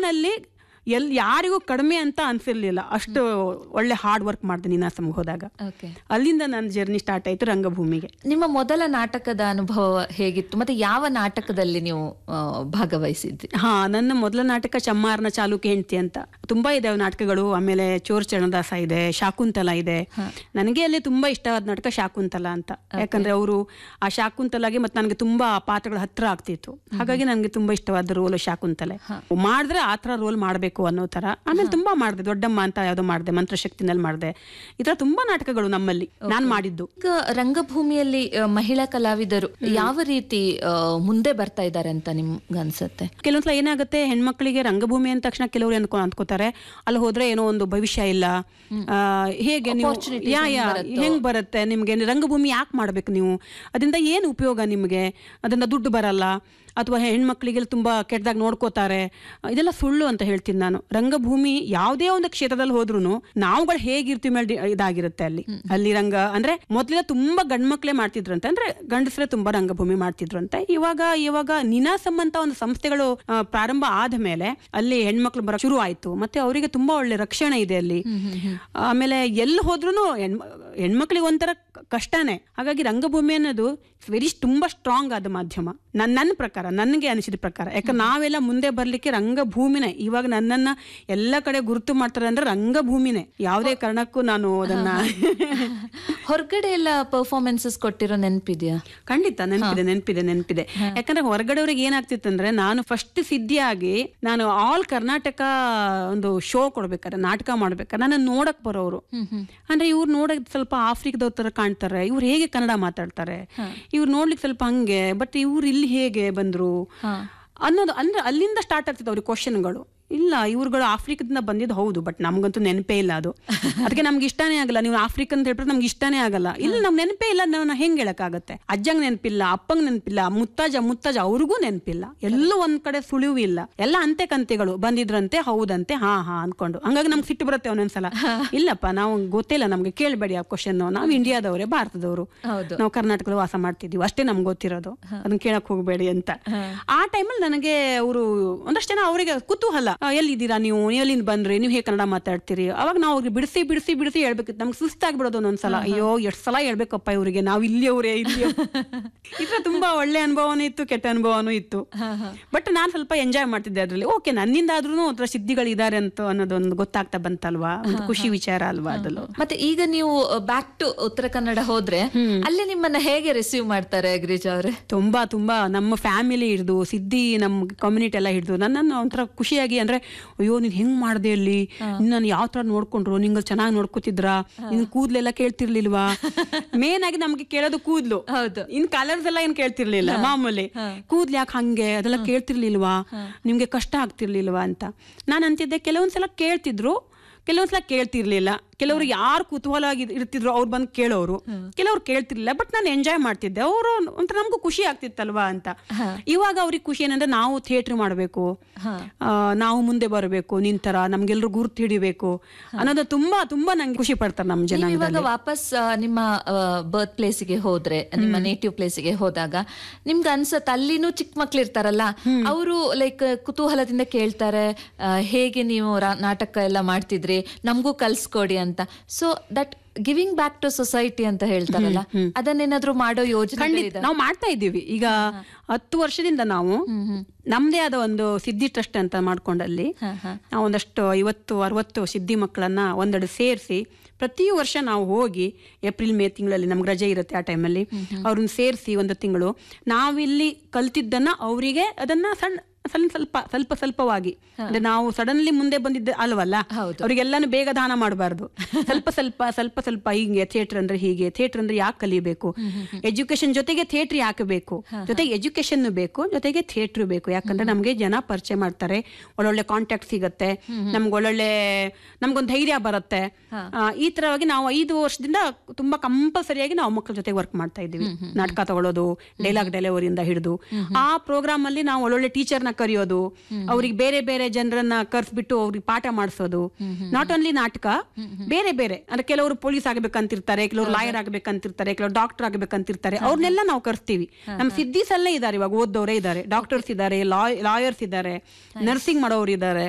ನಾನಲ್ಲಿ ಎಲ್ ಯಾರಿಗೂ ಕಡಿಮೆ ಅಂತ ಅನ್ಸಿರ್ಲಿಲ್ಲ ಅಷ್ಟು ಒಳ್ಳೆ ಹಾರ್ಡ್ ವರ್ಕ್ ಮಾಡಿದೆ ನೀನಾಸಮ್ಗೆ ಹೋದಾಗ ಓಕೆ ಅಲ್ಲಿಂದ ನನ್ನ ಜರ್ನಿ ಸ್ಟಾರ್ಟ್ ಆಯ್ತು ರಂಗಭೂಮಿಗೆ ನಿಮ್ಮ ಮೊದಲ ನಾಟಕದ ಅನುಭವ ಹೇಗಿತ್ತು ಮತ್ತೆ ಯಾವ ನಾಟಕದಲ್ಲಿ ನೀವು ಆ, ಭಾಗವಹಿಸಿದ್ರಿ ಹಾ ನನ್ನ ಮೊದಲ ನಾಟಕ ಚಮ್ಮಾರನ ಚಾಲುಕ್ಯ ಹೆಂಡತಿ ಅಂತ ತುಂಬಾ ಇದಾವೆ ನಾಟಕಗಳು ಆಮೇಲೆ ಚೋರ್ ಚರಣದಾಸ ಇದೆ ಶಾಕುಂತಲ ಇದೆ ನನಗೆ ಅಲ್ಲಿ ತುಂಬಾ ಇಷ್ಟವಾದ ನಾಟಕ ಶಾಕುಂತಲ ಅಂತ ಯಾಕಂದ್ರೆ ಅವರು ಆ ಶಾಕುಂತಲಾಗೆ ಮತ್ತೆ ನನಗೆ ತುಂಬಾ ಪಾತ್ರಗಳ ಹತ್ರ ಆಗ್ತಿತ್ತು ಹಾಗಾಗಿ ನನಗೆ ತುಂಬಾ ಇಷ್ಟವಾದ ರೋಲ್ ಶಾಕುಂತಲೆ ಮಾಡಿದ್ರೆ ಆ ಥರ ರೋಲ್ ಮಾಡಬೇಕು ಅನ್ನೋ ತರ ಆಮೇಲೆ ತುಂಬಾ ಮಾಡಿದೆ ದೊಡ್ಡಮ್ಮ ಅಂತ ಯಾವ್ದೋ ಮಾಡಿದೆ ಮಂತ್ರಶಕ್ತಿನಲ್ಲಿ ಮಾಡಿದೆ ಈ ತರ ತುಂಬಾ ನಾಟಕಗಳು ನಮ್ಮಲ್ಲಿ ನಾನ್ ಮಾಡಿದ್ದು ಈಗ ರಂಗಭೂಮಿಯಲ್ಲಿ ಆ, ಮಹಿಳಾ ಕಲಾವಿದರು ಯಾವ ರೀತಿ ಆ, ಮುಂದೆ ಬರ್ತಾ ಇದ್ದಾರೆ ಅಂತ ನಿಮ್ಗೆ ಅನ್ಸುತ್ತೆ ಕೆಲವೊಂದ್ಸಲ ಏನಾಗುತ್ತೆ ಹೆಣ್ಮಕ್ಳಿಗೆ ರಂಗಭೂಮಿ ಅಂದ ತಕ್ಷಣ ಕೆಲವರು ಅನ್ಕೊ ಅಂದ್ಕೋತಾರೆ ಅಲ್ಲಿ ಹೋದ್ರೆ ಏನೋ ಒಂದು ಭವಿಷ್ಯ ಇಲ್ಲ ಆ, ಹೇಗೆ ನೀವು ಯಾ ಯಾ ಹೆಂಗ್ ಬರುತ್ತೆ ನಿಮ್ಗೆ ರಂಗಭೂಮಿ ಯಾಕೆ ಮಾಡ್ಬೇಕು ನೀವು ಅದರಿಂದ ಏನು ಉಪಯೋಗ ನಿಮಗೆ ಅದರಿಂದ ದುಡ್ಡು ಬರಲ್ಲ ಅಥವಾ ಹೆಣ್ಮಕ್ಳಿಗೆ ತುಂಬಾ ಕೆಟ್ಟದಾಗ ನೋಡ್ಕೋತಾರೆ ಇದೆಲ್ಲ ಸುಳ್ಳು ಅಂತ ಹೇಳ್ತೀನಿ ನಾನು ರಂಗಭೂಮಿ ಯಾವುದೇ ಒಂದು ಕ್ಷೇತ್ರದಲ್ಲಿ ಹೋದ್ರು ನಾವುಗಳು ಹೇಗಿರ್ತೀವಿ ಮೇಲೆ ಡಿ- ಇದಾಗಿರುತ್ತೆ ಅಲ್ಲಿ ಅಲ್ಲಿ ರಂಗ ಅಂದ್ರೆ ಮೊದಲೆಲ್ಲ ತುಂಬಾ ಗಂಡ್ಮಕ್ಳೇ ಮಾಡ್ತಿದ್ರಂತೆ ಅಂದ್ರೆ ಗಂಡಸರೇ ತುಂಬಾ ರಂಗಭೂಮಿ ಮಾಡ್ತಿದ್ರಂತೆ ಇವಾಗ ಇವಾಗ ನಿನಾಸಮ್ ಅಂತ ಒಂದು ಸಂಸ್ಥೆಗಳು ಆ, ಪ್ರಾರಂಭ ಆದ ಮೇಲೆ ಅಲ್ಲಿ ಹೆಣ್ಮಕ್ಳು ಬರ ಶುರು ಆಯ್ತು ಮತ್ತೆ ಅವರಿಗೆ ತುಂಬಾ ಒಳ್ಳೆ ರಕ್ಷಣೆ ಇದೆ ಅಲ್ಲಿ ಆಮೇಲೆ ಎಲ್ಲಿ ಹೋದ್ರು ಹೆಣ್ಮಕ್ಳಿಗೆ ಒಂಥರ ಕ- ಕಷ್ಟನೇ ಹಾಗಾಗಿ ರಂಗಭೂಮಿ ಅನ್ನೋದು ವೆರಿ ತುಂಬಾ ಸ್ಟ್ರಾಂಗ್ ಆದ ಮಾಧ್ಯಮ ನನ್ನ ನನ್ನ ಪ್ರಕಾರ ನನಗೆ ಅನಿಸಿದ ಪ್ರಕಾರ ಯಾಕಂದ್ರೆ ನಾವೆಲ್ಲ ಮುಂದೆ ಬರ್ಲಿಕ್ಕೆ ರಂಗಭೂಮಿನೇ ಇವಾಗ ನನ್ನನ್ನ ಎಲ್ಲ ಕಡೆ ಗುರುತು ಮಾಡ್ತಾರೆ ಅಂದ್ರೆ ರಂಗಭೂಮಿನೇ ಯಾವುದೇ ಕಾರಣಕ್ಕೂ ನಾನು ಅದನ್ನ ಹೊರಗಡೆ ಎಲ್ಲ ಪರ್ಫಾರ್ಮೆನ್ಸಸ್ ಕೊಟ್ಟಿರೋ ನೆನಪಿದ್ಯಾ ಖಂಡಿತ ನೆನಪಿದೆ ನೆನಪಿದೆ ನೆನಪಿದೆ ಯಾಕಂದ್ರೆ ಹೊರಗಡೆಯವ್ರಿಗೆ ಏನಾಗ್ತಿತ್ತಂದ್ರೆ ನಾನು ಫಸ್ಟ್ ಸಿದ್ಧಿಯಾಗಿ ನಾನು ಆಲ್ ಕರ್ನಾಟಕ ಒಂದು ಶೋ ಕೊಡ್ಬೇಕಾದ್ರೆ ನಾಟಕ ಮಾಡ್ಬೇಕಾದ್ರೆ ನನ್ನ ನೋಡಕ್ ಬರೋರು ಅಂದ್ರೆ ಇವ್ರು ನೋಡಕ್ ಸ್ವಲ್ಪ ಆಫ್ರಿಕಾದವ್ರ ತರ ಕಾಣ್ತಾರೆ ಇವ್ರು ಹೇಗೆ ಕನ್ನಡ ಮಾತಾಡ್ತಾರೆ ಇವ್ರು ನೋಡ್ಲಿಕ್ಕೆ ಸ್ವಲ್ಪ ಹಂಗೆ ಬಟ್ ಇವ್ರು ಇಲ್ಲಿ ಹೇಗೆ ಬಂದ್ರು ಅನ್ನೋದು ಅಂದ್ರೆ ಅಲ್ಲಿಂದ ಸ್ಟಾರ್ಟ್ ಆಗ್ತಿತ್ತು ಅವ್ರಿಗೆ ಕ್ವಶನ್ಗಳು ಇಲ್ಲ ಇವ್ರುಗಳು ಆಫ್ರಿಕಾದಿಂದ ಬಂದಿದ್ದು ಹೌದು ಬಟ್ ನಮ್ಗಂತೂ ನೆನಪೇ ಇಲ್ಲ ಅದು ಅದಕ್ಕೆ ನಮ್ಗೆ ಇಷ್ಟನೇ ಆಗಲ್ಲ ನೀವು ಆಫ್ರಿಕನ್ ಅಂತ ಹೇಳ್ಬಿಟ್ರೆ ನಮ್ಗೆ ಇಷ್ಟನೇ ಆಗಲ್ಲ ಇಲ್ಲ ನಮ್ಗೆ ನೆನಪೇ ಇಲ್ಲ ನಾವು ಹೆಂಗ್ ಹೇಳಕ್ಕಾಗತ್ತೆ ಅಜ್ಜಂಗ್ ನೆನಪಿಲ್ಲ ಅಪ್ಪಂಗ್ ನೆನಪಿಲ್ಲ ಮುತ್ತಾಜ ಮುತ್ತಾಜ ಅವ್ರಿಗೂ ನೆನಪಿಲ್ಲ ಎಲ್ಲೂ ಒಂದ್ ಕಡೆ ಸುಳಿವು ಇಲ್ಲ ಎಲ್ಲ ಅಂತೆ ಕಂತೆಗಳು ಬಂದಿದ್ರಂತೆ ಹೌದಂತೆ ಹಾ ಹಾ ಅನ್ಕೊಂಡು ಹಂಗಾಗಿ ನಮ್ಗೆ ಸಿಟ್ಟು ಬರುತ್ತೆ ಒಂದೊಂದ್ಸಲ ಇಲ್ಲಪ್ಪ ನಾವು ಗೊತ್ತಿಲ್ಲ ನಮ್ಗೆ ಕೇಳಬೇಡಿ ಆ ಕ್ವಶನ್ ನಾವು ಇಂಡಿಯಾದವರೇ ಭಾರತದವರು ಹೌದು. ನಾವು ಕರ್ನಾಟಕದಲ್ಲಿ ವಾಸ ಮಾಡ್ತಿದೀವಿ ಅಷ್ಟೇ ನಮ್ಗೆ ಗೊತ್ತಿರೋದು ಅದನ್ನ ಕೇಳಕ್ ಹೋಗ್ಬೇಡಿ ಅಂತ ಆ ಟೈಮಲ್ಲಿ ನನಗೆ ಅವರು ಒಂದಷ್ಟು ಜನ ಅವರಿಗೆ ಕುತೂಹಲ ಆ, ಎಲ್ಲಿದ್ದೀರಾ ನೀವು ನೀವು ಎಲ್ಲಿಂದ ಬಂದ್ರಿ ನೀವು ಹೇಗೆ ಕನ್ನಡ ಮಾತಾಡ್ತೀರಿ ಅವಾಗ ನಾವು ಅವ್ರಿಗೆ ಬಿಡಿಸಿ ಬಿಡಿಸಿ ಬಿಡಿಸಿ ಹೇಳ್ಬೇಕಿತ್ತು ನಮ್ಗೆ ಸುಸ್ತಾಗ್ಬಿಡೋದು ಒಂದೊಂದ್ಸಲ ಅಯ್ಯೋ ಎಷ್ಟು ಸಲ ಹೇಳ್ಬೇಕಪ್ಪ ಇವರಿಗೆ ನಾವು ಇಲ್ಲಿಯವರೇ ಇಲ್ಲಿ ಇದ್ರ ತುಂಬಾ ಒಳ್ಳೆ ಅನುಭವನೂ ಇತ್ತು ಕೆಟ್ಟ ಅನುಭವನೂ ಇತ್ತು ಬಟ್ ನಾನು ಸ್ವಲ್ಪ ಎಂಜಾಯ್ ಮಾಡ್ತಿದ್ದೆ ಅದ್ರಲ್ಲಿ ಓಕೆ ನನ್ನಿಂದ ಆದ್ರೂ ಒಂಥರ ಸಿದ್ಧಿಗಳಿದ್ದಾರೆ ಅಂತ ಅನ್ನೋದೊಂದು ಗೊತ್ತಾಗ್ತಾ ಬಂತಲ್ವಾ ಒಂದು ಖುಷಿ ವಿಚಾರ ಅಲ್ವಾ ಅದಲ್ಲೂ ಮತ್ತೆ ಈಗ ನೀವು ಬ್ಯಾಕ್ ಟು ಉತ್ತರ ಕನ್ನಡ ಹೋದ್ರೆ ಅಲ್ಲಿ ನಿಮ್ಮನ್ನ ಹೇಗೆ ರಿಸೀವ್ ಮಾಡ್ತಾರೆ ಗಿರಿಜಾ ಅವ್ರೆ ತುಂಬಾ ತುಂಬಾ ನಮ್ಮ ಫ್ಯಾಮಿಲಿ ಹಿಡಿದು ಸಿದ್ದಿ ನಮ್ಮ ಕಮ್ಯುನಿಟಿ ಎಲ್ಲ ಹಿಡಿದು ನನ್ನನ್ನು ಒಂಥರ ಖುಷಿಯಾಗಿ ಅಂದ್ರೆ ಅಯ್ಯೋ ನೀನ್ ಹೆಂಗ್ ಮಾಡ್ದೆ ಅಲ್ಲಿ ನಾನು ಯಾವ ತರ ನೋಡ್ಕೊಂಡ್ರು ನಿಂಗೆ ಚೆನ್ನಾಗಿ ನೋಡ್ಕೊತಿದ್ರಾ ನಿನ್ ಕೂದ್ಲೆಲ್ಲ ಕೇಳ್ತಿರ್ಲಿಲ್ವಾ ಮೇನ್ ಆಗಿ ನಮ್ಗೆ ಕೇಳೋದು ಕೂದ್ಲು ಹೌದು. ಇನ್ ಕಲರ್ಸ್ ಎಲ್ಲ ಏನ್ ಕೇಳ್ತಿರ್ಲಿಲ್ಲ ಮಾಮೂಲಿ ಕೂದ್ಲು ಯಾಕೆ ಹಂಗೆ ಅದೆಲ್ಲ ಕೇಳ್ತಿರ್ಲಿಲ್ವಾ ನಿಮ್ಗೆ ಕಷ್ಟ ಆಗ್ತಿರ್ಲಿಲ್ವಾ ಅಂತ ನಾನು ಅಂತಿದ್ದೆ ಕೆಲವೊಂದ್ಸಲ ಕೇಳ್ತಿದ್ರು ಕೆಲವೊಂದ್ಸಲ ಕೇಳ್ತಿರ್ಲಿಲ್ಲ ಕೆಲವರು ಯಾರು ಕುತೂಹಲವಾಗಿ ಇರ್ತಿದ್ರು ಅವ್ರು ಬಂದು ಕೇಳೋರು ಕೆಲವ್ರು ಕೇಳ್ತಿರ್ಲಿಲ್ಲ ಬಟ್ ನಾನು ಎಂಜಾಯ್ ಮಾಡ್ತಿದ್ದೆ ಅವರು ಒಂಥರ ನಮಗೂ ಖುಷಿ ಆಗ್ತಿತ್ತಲ್ವಾ ಅಂತ ಇವಾಗ ಅವ್ರಿಗೆ ಖುಷಿ ಏನಂದ್ರೆ ನಾವು ಥಿಯೇಟರ್ ಮಾಡಬೇಕು ನಾವು ಮುಂದೆ ಬರಬೇಕು ನಿಂತರ ನಮ್ಗೆಲ್ರು ಗುರ್ತು ಹಿಡಿಬೇಕು ಅನ್ನೋದು ತುಂಬಾ ತುಂಬಾ ನಂಗೆ ಖುಷಿ ಪಡ್ತಾರೆ ನಮ್ಮ ಜನ ನೀವು ಇವಾಗ ವಾಪಸ್ ಆ, ನಿಮ್ಮ ಬರ್ತ್ ಪ್ಲೇಸಿಗೆ ಹೋದ್ರೆ ನಿಮ್ಮ ನೇಟಿವ್ ಪ್ಲೇಸಿಗೆ ಹೋದಾಗ ನಿಮ್ಗೆ ಅನ್ಸತ್ ಅಲ್ಲಿನೂ ಚಿಕ್ಕ ಮಕ್ಳು ಇರ್ತಾರಲ್ಲ ಅವರು ಲೈಕ್ ಕುತೂಹಲದಿಂದ ಕೇಳ್ತಾರೆ ಆ, ಹೇಗೆ ನೀವು ರಾ- ನಾಟಕ ಎಲ್ಲ ಮಾಡ್ತಿದ್ರಿ ನಮಗೂ ಕಲ್ಸ್ಕೊಡಿ ಅಂತ so that giving back to society ಅಂತ ಹೇಳ್ತಾರಲ್ಲ ಅದನ್ನೇನಾದ್ರೂ ಮಾಡೋ ಯೋಜನೆ ಖಂಡಿತ ನಾವು ಮಾಡ್ತಾ ಇದ್ದೀವಿ ಈಗ ಹತ್ತು ವರ್ಷದಿಂದ ನಾವು ನಮ್ದೇ ಆದ ಒಂದು ಸಿದ್ಧಿ ಟ್ರಸ್ಟ್ ಅಂತ ಮಾಡ್ಕೊಂಡಲ್ಲಿ ನಾವು ಒಂದಷ್ಟು ಐವತ್ತು ಅರವತ್ತು ಸಿದ್ಧಿ ಮಕ್ಕಳನ್ನ ಒಂದೆಡೆ ಸೇರಿಸಿ ಪ್ರತಿ ವರ್ಷ ನಾವು ಹೋಗಿ ಏಪ್ರಿಲ್ ಮೇ ತಿಂಗಳಲ್ಲಿ ನಮ್ಗೆ ರಜೆ ಇರುತ್ತೆ ಆ ಟೈಮಲ್ಲಿ ಅವ್ರನ್ನ ಸೇರಿಸಿ ಒಂದು ತಿಂಗಳು ನಾವಿಲ್ಲಿ ಕಲ್ತಿದ್ದನ್ನ ಅವರಿಗೆ ಅದನ್ನ ಸಣ್ಣ ಸಣ್ಣ ಸ್ವಲ್ಪ ಸ್ವಲ್ಪ ಸ್ವಲ್ಪವಾಗಿ ಅಂದ್ರೆ ನಾವು ಸಡನ್ಲಿ ಮುಂದೆ ಬಂದಿದ್ದ ಅಲ್ವಲ್ಲ ಅವ್ರಿಗೆಲ್ಲಾನು ಬೇಗ ದಾನ ಮಾಡಬಾರ್ದು ಸ್ವಲ್ಪ ಸ್ವಲ್ಪ ಸ್ವಲ್ಪ ಸ್ವಲ್ಪ ಹಿಂಗೆ ಥಿಯೇಟರ್ ಅಂದ್ರೆ ಹೀಗೆ ಥಿಯೇಟರ್ ಅಂದ್ರೆ ಯಾಕೆ ಕಲಿಬೇಕು ಎಜುಕೇಶನ್ ಜೊತೆಗೆ ಥಿಯೇಟರ್ ಯಾಕೆ ಬೇಕು ಜೊತೆಗೆ ಎಜುಕೇಶನ್ ಬೇಕು ಜೊತೆಗೆ ಥಿಯೇಟರ್ ಬೇಕು ಯಾಕಂದ್ರೆ ನಮ್ಗೆ ಜನ ಪರಿಚಯ ಮಾಡ್ತಾರೆ ಒಳ್ಳೊಳ್ಳೆ ಕಾಂಟ್ಯಾಕ್ಟ್ ಸಿಗತ್ತೆ ನಮ್ಗೆ ಒಳ್ಳೊಳ್ಳೆ ನಮ್ಗೊಂದು ಧೈರ್ಯ ಬರುತ್ತೆ ಆ, ಈ ತರವಾಗಿ ನಾವು ಐದು ವರ್ಷದಿಂದ ತುಂಬಾ ಕಂಪಲ್ಸರಿಯಾಗಿ ನಾವು ಮಕ್ಕಳ ಜೊತೆ ವರ್ಕ್ ಮಾಡ್ತಾ ಇದ್ದೀವಿ ನಾಟಕ ತಗೊಳ್ಳೋದು ಡೈಲಾಗ್ ಡೆಲಿವರಿಯಿಂದ ಹಿಡಿದು ಆ ಪ್ರೋಗ್ರಾಮ್ ಅಲ್ಲಿ ನಾವು ಒಳ್ಳೊಳ್ಳೆ ಟೀಚರ್ನ ಕರೆಯೋದು ಅವ್ರಿಗೆ ಬೇರೆ ಬೇರೆ ಜನರನ್ನ ಕರ್ಸ್ಬಿಟ್ಟು ಅವ್ರಿಗೆ ಪಾಠ ಮಾಡಿಸೋದು ನಾಟ್ ಓನ್ಲಿ ನಾಟಕ ಬೇರೆ ಬೇರೆ ಅಂದ್ರೆ ಕೆಲವರು ಪೊಲೀಸ್ ಆಗ್ಬೇಕಂತಿರ್ತಾರೆ ಕೆಲವರು ಲಾಯರ್ ಆಗ್ಬೇಕಂತಿರ್ತಾರೆ ಕೆಲವರು ಡಾಕ್ಟರ್ ಆಗ್ಬೇಕಂತಿರ್ತಾರೆ ಅವ್ರನ್ನೆಲ್ಲ ನಾವು ಕರ್ಸ್ತೀವಿ ನಮ್ಮ ಸಿದ್ದೀಸ್ ಅಲ್ಲೇ ಇದ್ದಾರೆ ಇವಾಗ ಓದೋರೇ ಇದ್ದಾರೆ ಡಾಕ್ಟರ್ಸ್ ಇದ್ದಾರೆ ಲಾಯರ್ಸ್ ಇದ್ದಾರೆ ನರ್ಸಿಂಗ್ ಮಾಡೋರು ಇದ್ದಾರೆ